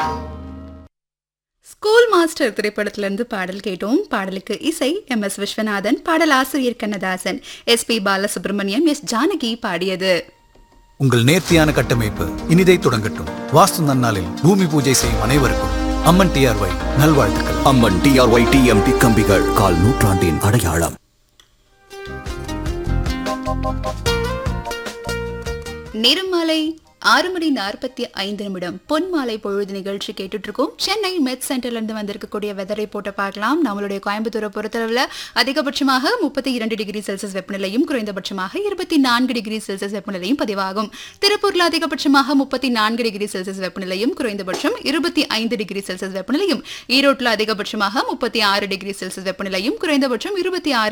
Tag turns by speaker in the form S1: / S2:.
S1: school master திரைப்படத்திலிருந்து பாடல் கேட்டோம் பாடலுக்கு இசை எம் எஸ் விஸ்வநாதன் பாடல் ஆசிரியர் Kannadasan S P Balasubrahmanyam S Janaki பாடியது
S2: உங்கள் நேர்த்தியான கட்டமைப்பு இனிதை தொடங்கட்டும் வாஸ்து நன்னாளில் பூமி பூஜை செய்யும் அனைவருக்கும் அம்மன் டிஆர்ஒய் நல்வாழ்த்துக்கள்
S3: அம்மன் டிஆர்ஒய் டிஎம்டி கம்பிகள் கால் நூற்றாண்டின் அடையாளம்
S1: நிறமாலை ஆறு மணி நாற்பத்தி ஐந்து நிமிடம் பொன்மாலை பொழுது நிகழ்ச்சி கேட்டுட்டு இருக்கோம் சென்னை மெட் சென்டர்ல இருந்து வந்திருக்கக்கூடிய வெதரை போட்டு பார்க்கலாம் நம்மளுடைய கோயம்புத்தூரை பொறுத்தளவில் அதிகபட்சமாக முப்பத்தி இரண்டு டிகிரி செல்சியஸ் வெப்பநிலையும் குறைந்தபட்சமாக இருபத்தி நான்கு டிகிரி செல்சியஸ் வெப்பநிலையும் பதிவாகும் திருப்பூர்ல அதிகபட்சமாக முப்பத்தி நான்கு டிகிரி செல்சியஸ் வெப்பநிலையும் குறைந்தபட்சம் இருபத்தி ஐந்து டிகிரி செல்சியஸ் வெப்பநிலையும் ஈரோட்டில் அதிகபட்சமாக முப்பத்தி ஆறு டிகிரி செல்சியஸ் வெப்பநிலையும் குறைந்தபட்சம் இருபத்தி ஆறு